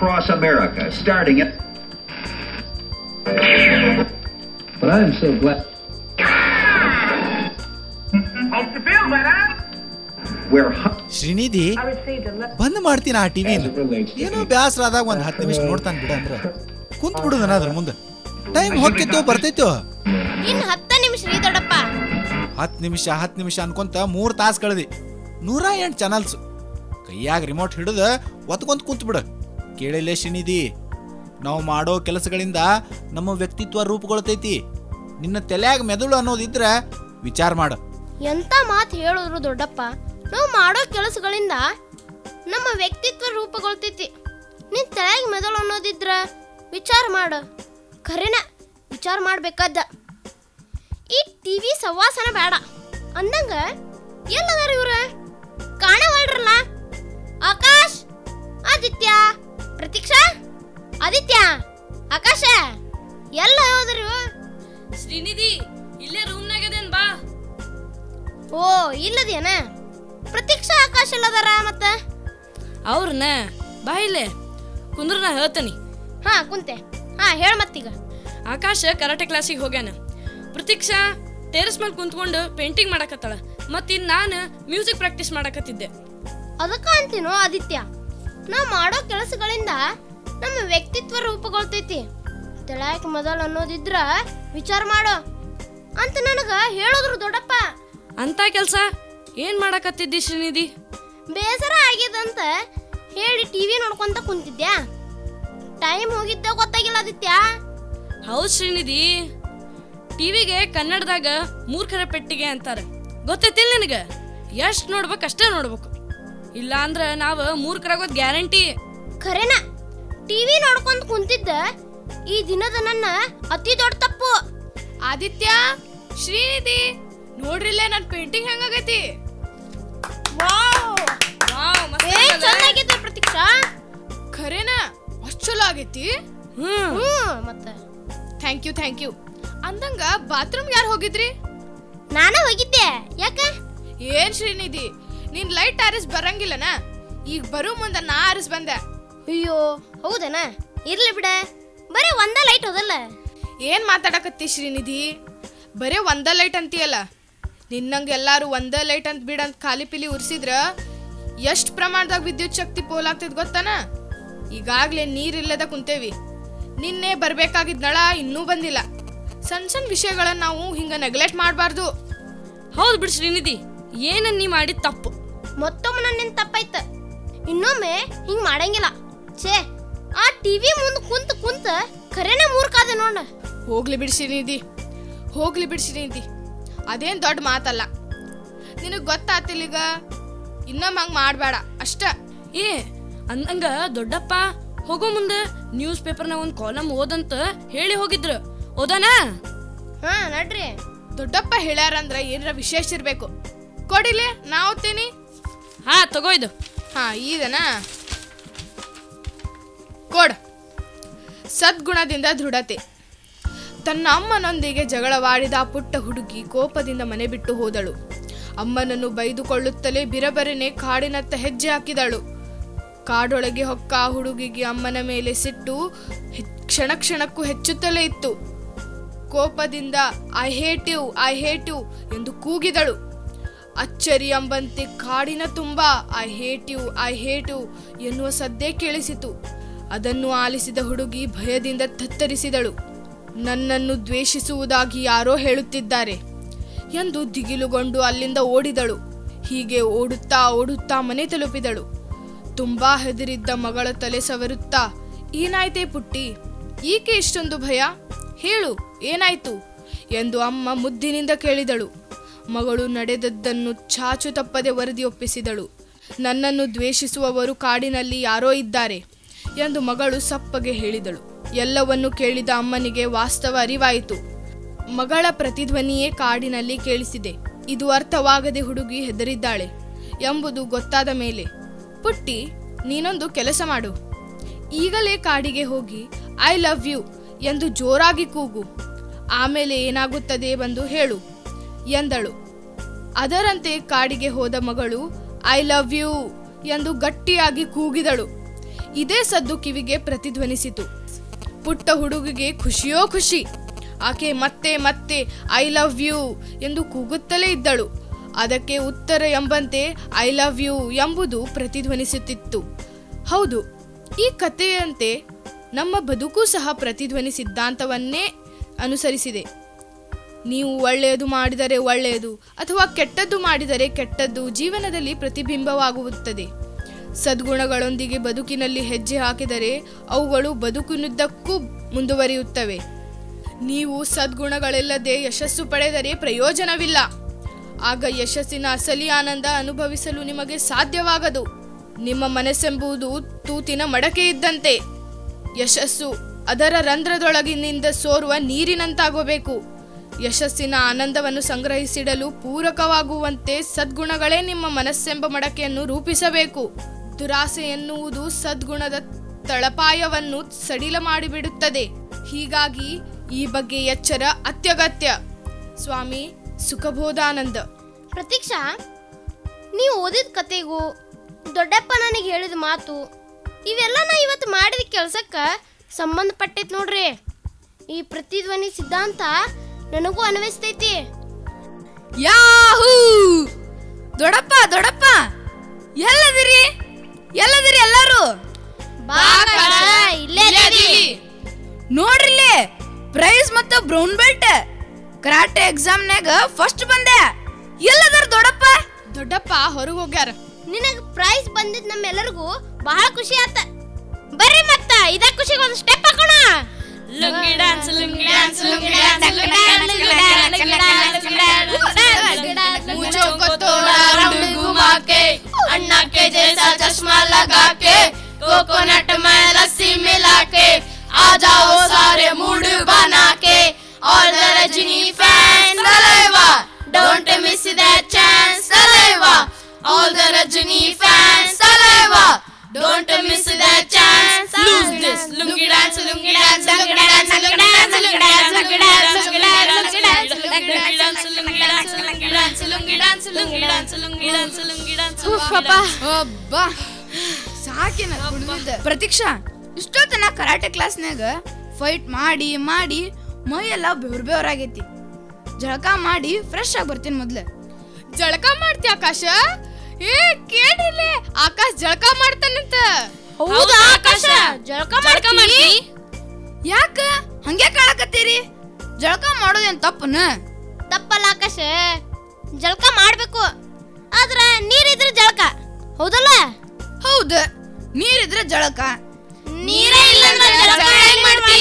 across America, starting at But I'm so glad. where hu- Srinidhi ಬಂದ್ ಮಾಡ್ತೀನಿ ಆ TV As it relates to ಏನೋ ಬ್ಯಾಸರ ಆದಾಗ ಒಂದ್ ಹತ್ತು ನಿಮಿಷ ನೋಡ್ತಾನೆ ಬಿಡ ಅಂದ್ರ ಕುಂತ್ ಬಿಡುದನ ಅದ್ರ ಮುಂದೆ ಟೈಮ್ ಹೊಕ್ಕಿತ್ತು ಬರ್ತೈತೋ ಇನ್ ಹತ್ತ ನಿಮಿಷ ರೀ ದೊಡ್ಡಪ್ಪ ಹತ್ತು ನಿಮಿಷ ಹತ್ತು ನಿಮಿಷ ಅನ್ಕೊಂತ ಮೂರು ತಾಸು ಕಳೆದಿ ನೂರ ಎಂಟು ಚಾನಲ್ಸ್ ಕೈಯಾಗ ರಿಮೋಟ್ ಹಿಡಿದ ಒತ್ಕೊಂತ ಕುಂತ್ ಬಿಡು ಕೇಳಿಲ್ಲೇ ಶ್ರೀನಿಧಿ ನಾವು ಮಾಡೋ ಕೆಲಸಗಳಿಂದ ನಮ್ಮ ವ್ಯಕ್ತಿತ್ವ ರೂಪುಗೊಳ್ತೈತಿ ನಿನ್ನ ತಲೆಯಾಗ ಮೆದುಳು ಅನ್ನೋದಿದ್ರ ವಿಚಾರ ಮಾಡು ಎಂತ ಮಾತು ಹೇಳಿದ್ರು ದೊಡ್ಡಪ್ಪ ನಾವು ಮಾಡೋ ಕೆಲಸಗಳಿಂದ ನಮ್ಮ ವ್ಯಕ್ತಿತ್ವ ರೂಪುಗೊಳ್ತೈತಿ ನಿನ್ ತಲೆಯಾಗ ಮೆದುಳು ಅನ್ನೋದಿದ್ರ ವಿಚಾರ ಮಾಡು ಖರೇನ ವಿಚಾರ ಮಾಡ್ಬೇಕಾದ ಈ ಟಿವಿ ಸವಾಸನ ಬೇಡ ಅಂದಂಗ ಎಲ್ಲದಾರ ಇವ್ರ ಕಾಣವಲ್ರಲ್ಲ ಆಕಾಶ್ ಆದಿತ್ಯ ಪ್ರತೀಕ್ಷಾ ಆದಿತ್ಯ ಆಕಾಶ ಎಲ್ಲ ಹೋದ್ರಿ ಶ್ರೀನಿಧಿ ಇಲ್ಲೇ ರೂಮ್ನಾಗ ಅದೇನ್ ಬಾ ಓ ಇಲ್ಲದೇನ ಪ್ರತೀಕ್ಷಾ ಆಕಾಶ ಎಲ್ಲದಾರ ಮತ್ತ ಅವ್ರನ್ನ ಬಾ ಇಲ್ಲೇ ಕುಂದ್ರ ನಾ ಹೇಳ್ತೇನಿ ಹಾ ಕುಂತೆ ಹಾ ಹೇಳ ಮತ್ತೀಗ ಆಕಾಶ ಕರಾಟೆ ಕ್ಲಾಸಿಗೆ ಹೋಗ್ಯಾನ ಪ್ರತೀಕ್ಷಾ ಟೆರೆಸ್ ಮೇಲೆ ಕುಂತ್ಕೊಂಡು ಪೇಂಟಿಂಗ್ ಮಾಡಕತ್ತಾಳ ಮತ್ತಿನ್ ನಾನು ಮ್ಯೂಸಿಕ್ ಪ್ರಾಕ್ಟೀಸ್ ಮಾಡಕತ್ತಿದ್ದೆ ಅದಕ್ಕ ಅಂತೀನೋ ಆದಿತ್ಯ ನಾವ್ ಮಾಡೋ ಕೆಲಸಗಳಿಂದ ನಮ್ಮ ವ್ಯಕ್ತಿತ್ವ ರೂಪುಗೊಳ್ತೈತಿ ತೆಳಾಕ್ ಮೊದಲು ಅನ್ನೋದಿದ್ರ ವಿಚಾರ ಮಾಡೋ ಅಂತ ನನಗ ಹೇಳಿದ್ರು ದೊಡ್ಡಪ್ಪ ಅಂತ ಕೆಲ್ಸ ಏನ್ ಮಾಡಕತ್ತಿದ್ದಿ ಶ್ರೀನಿಧಿ ಬೇಸರ ಆಗ್ಯದಂತ ಹೇಳಿ ಟಿವಿ ನೋಡ್ಕೊಂತ ಕುಂತಿದ್ಯಾ ಟೈಮ್ ಹೋಗಿದ್ದ ಗೊತ್ತಾಗಿಲ್ಲ ಆದಿತ್ಯ ಹೌದ್ ಶ್ರೀನಿಧಿ ಟಿವಿಗೆ ಕನ್ನಡದಾಗ ಮೂರ್ಖರ ಪೆಟ್ಟಿಗೆ ಅಂತಾರೆ ಗೊತ್ತೈತಿಲ್ಲ ನಿನಗ ಎಷ್ಟ್ ನೋಡ್ಬೇಕು ಅಷ್ಟೇ ನೋಡ್ಬೇಕು ಇಲ್ಲ ಅಂದ್ರ ನಾವು ಮೂರ್ಖರಾಗೋದ್ ಗ್ಯಾರಂಟಿ ಖರೇನ ಟಿವಿ ನೋಡ್ಕೊಂತ ಕುಂತಿದ್ದ ಈ ದಿನದ ನನ್ನ ಅತಿ ದೊಡ್ಡ ತಪ್ಪು ಆದಿತ್ಯ ಶ್ರೀನಿಧಿ ನೋಡ್ರಿಲ್ಲೇ ನನ್ ಪೇಂಟಿಂಗ್ ಹೆಂಗಾಗೈತಿ ಏ ಚೆನ್ನಾಗೈತೆ ಪ್ರತೀಕ್ಷಾ ಖರೇನಾ ಅಷ್ಟ್ ಚಲೋ ಆಗೈತಿ ಹ್ಮ್ ಹ್ಮ್ ಮತ್ತೆ ಥ್ಯಾಂಕ್ ಯು ಥ್ಯಾಂಕ್ ಯು ಅಂದಂಗ ಬಾತ್ರೂಮ್ ಯಾರು ಹೋಗಿದ್ರಿ ನಾನ ಹೋಗಿದ್ದೆ ಯಾಕ ಏನ್ ಶ್ರೀನಿಧಿ ನೀನ್ ಲೈಟ್ ಆರಿಸ್ ಬರಂಗಿಲ್ಲನ ಈಗ ಬರೋ ಮುಂದ ನಾ ಆರಿಸ್ ಬಂದೆ ಅಯ್ಯೋ ಹೌದನ ಇರ್ಲಿ ಬಿಡ ಬರೀ ಒಂದ ಲೈಟ್ ಹೋದಲ್ಲ ಏನ್ ಮಾತಾಡಕತ್ತಿ ಶ್ರೀನಿಧಿ ಬರೇ ಒಂದ ಲೈಟ್ ಅಂತೀಯಲ್ಲ ನಿನ್ನಂಗ ಎಲ್ಲಾರು ಒಂದ ಲೈಟ್ ಅಂತ ಬಿಡಂತ ಖಾಲಿ ಪಿಲಿ ಉರ್ಸಿದ್ರ ಎಷ್ಟ್ ಪ್ರಮಾಣದಾಗ ವಿದ್ಯುತ್ ಶಕ್ತಿ ಪೋಲಾಗ್ತದ ಗೊತ್ತನ ಈಗಾಗ್ಲೇ ನೀರಿಲ್ಲದ ಕುಂತೇವಿ ನಿನ್ನೆ ಬರ್ಬೇಕಾಗಿದ್ ನಳ ಇನ್ನೂ ಬಂದಿಲ್ಲ ಸಣ್ಣ ಸಣ್ಣ ವಿಷಯಗಳನ್ನ ನಾವು ಹಿಂಗ ನೆಗ್ಲೆಕ್ಟ್ ಮಾಡಬಾರ್ದು ಹೌದ್ ಬಿಡ್ ಶ್ರೀನಿಧಿ ಏನ ನೀ ಮಾಡಿದ್ ತಪ್ಪು ಮತ್ತೊಮ್ಮೆ ನನ್ನಿಂದ ತಪ್ಪಾಯ್ತ ಇನ್ನೊಮ್ಮೆ ಹಿಂಗ್ ಮಾಡಂಗಿಲ್ಲ ಛೇ ಆ ಟಿವಿ ಮುಂದ್ ಕುಂತ ಕುಂತ ಖರೇನ ಮೂರ್ಖಾದೆ ನೋಡ ಹೋಗ್ಲಿ ಬಿಡ್ ಶ್ರೀನಿಧಿ ಹೋಗ್ಲಿ ಬಿಡ್ ಶ್ರೀನಿಧಿ ಅದೇನ್ ದೊಡ್ಡ ಮಾತಲ್ಲ ನಿನಗ್ ಗೊತ್ತಾತಿಲ್ಲೀಗ ಇನ್ನೊಮ್ಮೆ ಹಂಗ್ ಮಾಡಬೇಡ ಅಷ್ಟ ಏ ಅಂದಂಗ ದೊಡ್ಡಪ್ಪ ಹೋಗೋ ಮುಂದೆ ನ್ಯೂಸ್ ಪೇಪರ್ನ ಒಂದ್ ಕಾಲಮ್ ಓದಂತ ಹೇಳಿ ಹೋಗಿದ್ರು ಓದಾನ ಹಾ ನಡ್ರಿ ದೊಡ್ಡಪ್ಪ ಹೇಳ್ಯಾರಂದ್ರ ಏನರ ವಿಶೇಷ ಇರ್ಬೇಕು ಕೊಡಿಲೆ ನಾ ಓದ್ತೀನಿ ಹಾ ತಗೋ ಇದು ಹಾ ಇದನಾ ಕೊಡ್ ಸದ್ಗುಣದಿಂದ ದೃಢತೆ ತನ್ನ ಅಮ್ಮನೊಂದಿಗೆ ಜಗಳವಾಡಿದ ಆ ಪುಟ್ಟ ಹುಡುಗಿ ಕೋಪದಿಂದ ಮನೆ ಬಿಟ್ಟು ಹೋದಳು ಅಮ್ಮನನ್ನು ಬೈದುಕೊಳ್ಳುತ್ತಲೇ ಬಿರಬರನೆ ಕಾಡಿನತ್ತ ಹೆಜ್ಜೆ ಹಾಕಿದಳು ಕಾಡೊಳಗೆ ಹೊಕ್ಕ ಆ ಹುಡುಗಿಗೆ ಅಮ್ಮನ ಮೇಲೆ ಸಿಟ್ಟು ಹೆ- ಕ್ಷಣ ಕ್ಷಣಕ್ಕೂ ಹೆಚ್ಚುತ್ತಲೇ ಇತ್ತು ಕೋಪದಿಂದ I hate you I hate you ಎಂದು ಕೂಗಿದಳು ಅಚ್ಚರಿ ಎಂಬಂತೆ ಕಾಡಿನ ತುಂಬ I hate you I hate you ಎನ್ನುವ ಸದ್ದೇ ಕೇಳಿಸಿತು ಅದನ್ನು ಆಲಿಸಿದ ಹುಡುಗಿ ಭಯದಿಂದ ತತ್ತರಿಸಿದಳು ನನ್ನನ್ನು ದ್ವೇಷಿಸುವುದಾಗಿ ಯಾರೋ ಹೇಳುತ್ತಿದ್ದಾರೆ ಎಂದು ದಿಗಿಲುಗೊಂಡು ಅಲ್ಲಿಂದ ಓಡಿದಳು ಹೀಗೆ ಓಡುತ್ತಾ ಓಡುತ್ತಾ ಮನೆ ತಲುಪಿದಳು ತುಂಬಾ ಹೆದರಿದ್ದ ಮಗಳ ತಲೆ ಸವರುತ್ತಾ ಏನಾಯ್ತೇ ಪುಟ್ಟಿ ಈಕೆ ಇಷ್ಟೊಂದು ಭಯ ಹೇಳು ಏನಾಯ್ತು ಎಂದು ಅಮ್ಮ ಮುದ್ದಿನಿಂದ ಕೇಳಿದಳು ಮಗಳು ನಡೆದದ್ದನ್ನು ಚಾಚು ತಪ್ಪದೆ ವರದಿ ಒಪ್ಪಿಸಿದಳು ನನ್ನನ್ನು ದ್ವೇಷಿಸುವವರು ಕಾಡಿನಲ್ಲಿ ಯಾರೋ ಇದ್ದಾರೆ ಎಂದು ಮಗಳು ಸಪ್ಪಗೆ ಹೇಳಿದಳು ಎಲ್ಲವನ್ನು ಕೇಳಿದ ಅಮ್ಮನಿಗೆ ವಾಸ್ತವ ಅರಿವಾಯಿತು ಮಗಳ ಪ್ರತಿಧ್ವನಿಯೇ ಕಾಡಿನಲ್ಲಿ ಕೇಳಿಸಿದೆ ಇದು ಅರ್ಥವಾಗದೆ ಹುಡುಗಿ ಹೆದರಿದ್ದಾಳೆ ಎಂಬುದು ಗೊತ್ತಾದ ಮೇಲೆ ಪುಟ್ಟಿ ನೀನೊಂದು ಕೆಲಸ ಮಾಡು ಈಗಲೇ ಕಾಡಿಗೆ ಹೋಗಿ ಐ ಲವ್ ಯು ಎಂದು ಜೋರಾಗಿ ಕೂಗು ಆಮೇಲೆ ಏನಾಗುತ್ತದೆ ಬಂದು ಹೇಳು ಎಂದಳು ಅದರಂತೆ ಕಾಡಿಗೆ ಹೋದ ಮಗಳು ಐ ಲವ್ ಯು ಎಂದು ಗಟ್ಟಿಯಾಗಿ ಕೂಗಿದಳು ಇದೇ ಸದ್ದು ಕಿವಿಗೆ ಪ್ರತಿಧ್ವನಿಸಿತು ಪುಟ್ಟ ಹುಡುಗಿಗೆ ಖುಷಿಯೋ ಖುಷಿ ಆಕೆ ಮತ್ತೆ ಮತ್ತೆ ಐ ಲವ್ ಯು ಎಂದು ಕೂಗುತ್ತಲೇ ಇದ್ದಳು ಅದಕ್ಕೆ ಉತ್ತರ ಎಂಬಂತೆ ಐ ಲವ್ ಯು ಎಂಬುದು ಪ್ರತಿಧ್ವನಿಸುತ್ತಿತ್ತು ಹೌದು ಈ ಕಥೆಯಂತೆ ನಮ್ಮ ಬದುಕು ಸಹ ಪ್ರತಿಧ್ವನಿ ಸಿದ್ಧಾಂತವನ್ನೇ ಅನುಸರಿಸಿದೆ ನೀವು ಒಳ್ಳೆಯದು ಮಾಡಿದರೆ ಒಳ್ಳೆಯದು ಅಥವಾ ಕೆಟ್ಟದ್ದು ಮಾಡಿದರೆ ಕೆಟ್ಟದ್ದು ಜೀವನದಲ್ಲಿ ಪ್ರತಿಬಿಂಬವಾಗುತ್ತದೆ ಸದ್ಗುಣಗಳೊಂದಿಗೆ ಬದುಕಿನಲ್ಲಿ ಹೆಜ್ಜೆ ಹಾಕಿದರೆ ಅವುಗಳು ಬದುಕಿನುದ್ದಕ್ಕೂ ಮುಂದುವರಿಯುತ್ತವೆ ನೀವು ಸದ್ಗುಣಗಳಿಲ್ಲದೆ ಯಶಸ್ಸು ಪಡೆದರೆ ಪ್ರಯೋಜನವಿಲ್ಲ ಆಗ ಯಶಸ್ಸಿನ ಅಸಲಿ ಆನಂದ ಅನುಭವಿಸಲು ನಿಮಗೆ ಸಾಧ್ಯವಾಗದು ನಿಮ್ಮ ಮನಸ್ಸೆಂಬುದು ತೂತಿನ ಮಡಕೆ ಇದ್ದಂತೆ ಯಶಸ್ಸು ಅದರ ರಂಧ್ರದೊಳಗಿನಿಂದ ಸೋರುವ ನೀರಿನಂತಾಗಬೇಕು ಯಶಸ್ಸಿನ ಆನಂದವನ್ನು ಸಂಗ್ರಹಿಸಿಡಲು ಪೂರಕವಾಗುವಂತೆ ಸದ್ಗುಣಗಳೇ ನಿಮ್ಮ ಮನಸ್ಸೆಂಬ ಮಡಕೆಯನ್ನು ರೂಪಿಸಬೇಕು ದುರಾಸೆ ಎನ್ನುವುದು ಸದ್ಗುಣದ ತಳಪಾಯವನ್ನು ಸಡಿಲ ಮಾಡಿಬಿಡುತ್ತದೆ ಹೀಗಾಗಿ ಈ ಬಗ್ಗೆ ಎಚ್ಚರ ಅತ್ಯಗತ್ಯ ಸ್ವಾಮಿ ಸುಖಬೋಧಾನಂದ ಪ್ರತೀಕ್ಷಾ ನೀವು ಓದಿದ ಕತೆಗೂ ದೊಡ್ಡಪ್ಪ ನನಗೆ ಹೇಳಿದ ಮಾತು ಇವೆಲ್ಲ ನಾ ಇವತ್ತು ಮಾಡಿದ ಕೆಲ್ಸಕ್ಕೆ ಸಂಬಂಧಪಟ್ಟೈತಿ ನೋಡ್ರಿ ಈ ಪ್ರತಿಧ್ವನಿ ಸಿದ್ಧಾಂತ ನನಗೂ ಅನ್ವಯಿಸ್ತೈತಿ ಯಾಹೂ ದೊಡಪ್ಪ ದೊಡಪ್ಪ ಎಲ್ಲದಿರಿ ಎಲ್ಲದಿರಿ ಎಲ್ಲರೂ ಬಾ ಕಣ, ಇಲ್ಲೇ ಇದೀವಿ. ನೋಡ್ರಿಲ್ಲಿ ಪ್ರೈಸ್ ಮತ್ತು ಬ್ರೌನ್ ಬೆಲ್ಟ್ ಕರಾಟೆ ಎಕ್ಸಾಮ್ನಾಗ ಫಸ್ಟ್ ಬಂದೆ ಎಲ್ಲದರ ದೊಡಪ್ಪ ದೊಡ್ಡಪ್ಪ ಹೊರಗೆ ಹೋಗ್ಯಾರ ನಿನಗ್ ಪ್ರೈಸ್ ಬಂದಿದ್ ನಮ್ಮೆಲ್ಲರಿಗೂ ಬಹಳ ಖುಷಿ ಆತ ಬರ್ರಿ ಮತ್ತ ಇದ ಖುಷಿಗೆ ಒಂದು ಸ್ಟೆಪ್ ಹಾಕೋಣ lungi dance lungi dance lungi dance lungi dance lungi dance lungi dance lungi dance मुझो को थोड़ा राउंड घुमा के अन्ना के जैसा चश्मा लगा के कोकोनट में लस्सी मिला के आ जाओ सारे मूड बना के और द रजनी फैंस सलेवा डोंट मिस दैट चांस सलेवा all the rajani fans saliva don't miss that chance lose this lungi dance lungi dance lungi dance lungi dance lungi dance lungi dance lungi dance lungi dance lungi dance lungi dance lungi dance lungi dance lungi dance lungi dance lungi dance ಅಪ್ಪ ಅಬ್ಬಾ ಸಾಕಿನ ಕುಡ್ದಿದ್ದ ಪ್ರತೀಕ್ಷಾ ಇಷ್ಟೊತ್ತನ karate ಕ್ಲಾಸ್ನಾಗ fight ಮಾಡಿ ಮಾಡಿ ಮೈ ಎಲ್ಲ ಬೆವ್ರ ಬೆವ್ರಾಗೈತಿ ಜಳಕ ಮಾಡಿ ಫ್ರೆಶ್ ಆಗಿ ಬರ್ತೀನಿ ಮೊದ್ಲು ಜಳಕ ಮಾಡ್ತಿ ಆಕಾಶ ಏ ಕೇಳಿಲ್ಲ ಆಕಾಶ್ ಜಳಕ ಮಾಡ್ತಾನಂತ ಹೌದಾ ಆಕಾಶ ಜಳಕ ಜಳಕ ಮಾಡ್ತಿ ಯಾಕ ಹಂಗೆ ಕಾಳಕತ್ತೀರಿ ಜಳಕ ಮಾಡೋದೇನ್ ತಪ್ಪನ ತಪ್ಪಲ್ಲ ಆಕಾಶ ಜಳಕ ಮಾಡ್ಬೇಕು ಆದ್ರ ನೀರಿದ್ರೆ ಜಳಕ ಹೌದಲ್ಲ ಹೌದು ನೀರಿದ್ರೆ ಜಳಕ ನೀರೇ ಇಲ್ಲ ಅಂದ್ರೆ ಜಳಕ ಹೆಂಗ್ ಮಾಡ್ತಿ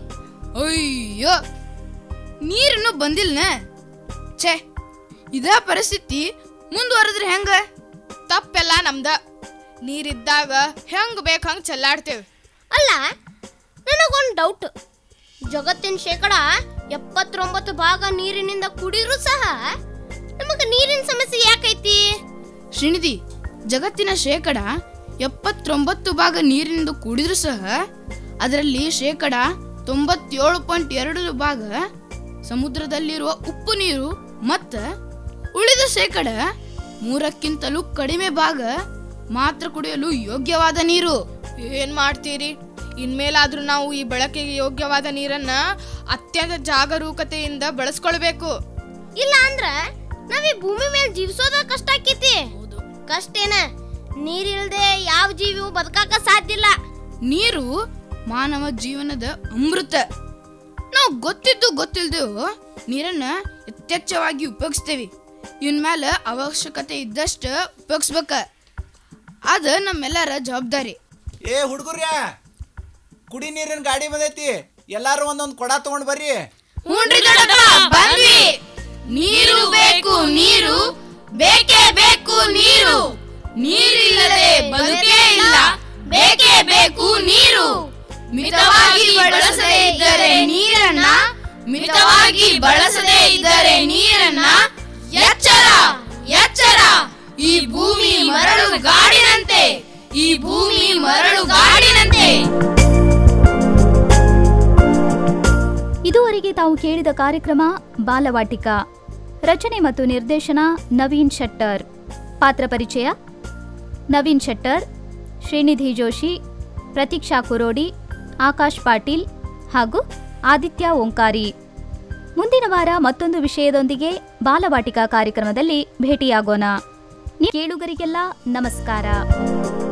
ಅಯ್ಯೋ ನೀರಿನ್ನು ಬಂದಿಲ್ನ ಛೇ ಇದ ಪರಿಸ್ಥಿತಿ ಮುಂದುವರೆದ್ರೆ ಹೆಂಗ ತಪ್ಪೆಲ್ಲ ನಮ್ದ ನೀರಿದ್ದಾಗ ಹೆಂಗ್ ಬೇಕ್ ಹಂಗ್ ಚೆಲ್ಲಾಡ್ತೇವೆ ಅಲ್ಲ ನನಗೊಂದು ಡೌಟ್ ಜಗತ್ತಿನ ಶೇಕಡ ಎಪ್ಪತ್ತೊಂಬತ್ತು ಭಾಗ ನೀರಿನಿಂದ ಕುಡಿದ್ರು ಸಹ ನಮಗೆ ನೀರಿನ ಸಮಸ್ಯೆ ಯಾಕೈತಿ ಶ್ರೀನಿಧಿ ಜಗತ್ತಿನ ಶೇಕಡ ಎಪ್ಪತ್ತೊಂಬತ್ತು ಭಾಗ ನೀರಿನಿಂದ ಕೂಡಿದ್ರು ಸಹ ಅದರಲ್ಲಿ ಶೇಕಡ ತೊಂಬತ್ತೇಳು ಪಾಯಿಂಟ್ ಎರಡು ಭಾಗ ಸಮುದ್ರದಲ್ಲಿರುವ ಉಪ್ಪು ನೀರು ಮತ್ತ ಉಳಿದ ಶೇಕಡ ಮೂರಕ್ಕಿಂತಲೂ ಕಡಿಮೆ ಭಾಗ ಮಾತ್ರ ಕುಡಿಯಲು ಯೋಗ್ಯವಾದ ನೀರು ಏನ್ ಮಾಡ್ತೀರಿ ಇನ್ಮೇಲಾದ್ರೂ ನಾವು ಈ ಬಳಕೆಗೆ ಯೋಗ್ಯವಾದ ನೀರನ್ನ ಅತ್ಯಂತ ಜಾಗರೂಕತೆಯಿಂದ ಬಳಸ್ಕೊಳ್ಬೇಕು ಇಲ್ಲ ಅಂದ್ರ ನಾವ್ ಈ ಭೂಮಿ ಮೇಲೆ ಜೀವಿಸೋದ ಕಷ್ಟ ಆಕೈತಿ ಕಷ್ಟ ಏನ ನೀರಿಲ್ದೆ ಯಾವ ಜೀವಿಯೂ ಬದುಕಾಕ ಸಾಧ್ಯ ಇಲ್ಲ ನೀರು ಮಾನವ ಜೀವನದ ಅಮೃತ ನಾವು ಗೊತ್ತಿದ್ದು ಗೊತ್ತಿಲ್ದೆವು ನೀರನ್ನ ಯಥೇಚ್ಛವಾಗಿ ಉಪಯೋಗಿಸ್ತೇವೆ ಇನ್ಮೇಲೆ ಅವಶ್ಯಕತೆ ಇದ್ದಷ್ಟು ಉಪಯೋಗಿಸ್ಬೇಕ ಅದು ನಮ್ಮೆಲ್ಲರ ಜವಾಬ್ದಾರಿ ಏ ಹುಡುಗರ್ಯಾ ಕುಡಿ ನೀರಿನ ಗಾಡಿ ಬಂದೈತಿ ಎಲ್ಲಾರು ಒಂದೊಂದು ಕೊಡ ತಗೊಂಡ್ ಬರ್ರಿ ಹ್ಞೂನ್ರಿ ದೊಡ್ಡಪ್ಪ, ಬಂದ್ವಿ ನೀರು ಬೇಕು ನೀರು ಬೇಕೇ ಬೇಕು ನೀರು ನೀರಿಲ್ಲದೆ ಬದುಕೇ ಇಲ್ಲ ಬೇಕೇ ಬೇಕು ನೀರು ಮಿತವಾಗಿ ಬಳಸದೇ ಇದ್ದರೆ ನೀರನ್ನ ಮಿತವಾಗಿ ಬಳಸದೇ ಇದ್ದರೆ ನೀರನ್ನ ಎಚ್ಚರ ಎಚ್ಚರ ಈ ಭೂಮಿ ಮರಳು ಗಾಡಿನಂತೆ ಈ ಭೂಮಿ ಮರಳು ಗಾಡಿನಂತೆ ಇದುವರೆಗೆ ತಾವು ಕೇಳಿದ ಕಾರ್ಯಕ್ರಮ ಬಾಲವಾಟಿಕ ರಚನೆ ಮತ್ತು ನಿರ್ದೇಶನ ನವೀನ್ ಶೆಟ್ಟರ್ ಪಾತ್ರ ಪರಿಚಯ ನವೀನ್ ಶೆಟ್ಟರ್ ಶ್ರೀನಿಧಿ ಜೋಶಿ ಪ್ರತೀಕ್ಷಾ ಕುರೋಡಿ ಆಕಾಶ್ ಪಾಟೀಲ್ ಹಾಗೂ ಆದಿತ್ಯ ಓಂಕಾರಿ ಮುಂದಿನ ವಾರ ಮತ್ತೊಂದು ವಿಷಯದೊಂದಿಗೆ ಬಾಲವಾಟಿಕಾ ಕಾರ್ಯಕ್ರಮದಲ್ಲಿ ಭೇಟಿಯಾಗೋಣ ಕೇಳುಗರಿಗೆಲ್ಲ ನಮಸ್ಕಾರ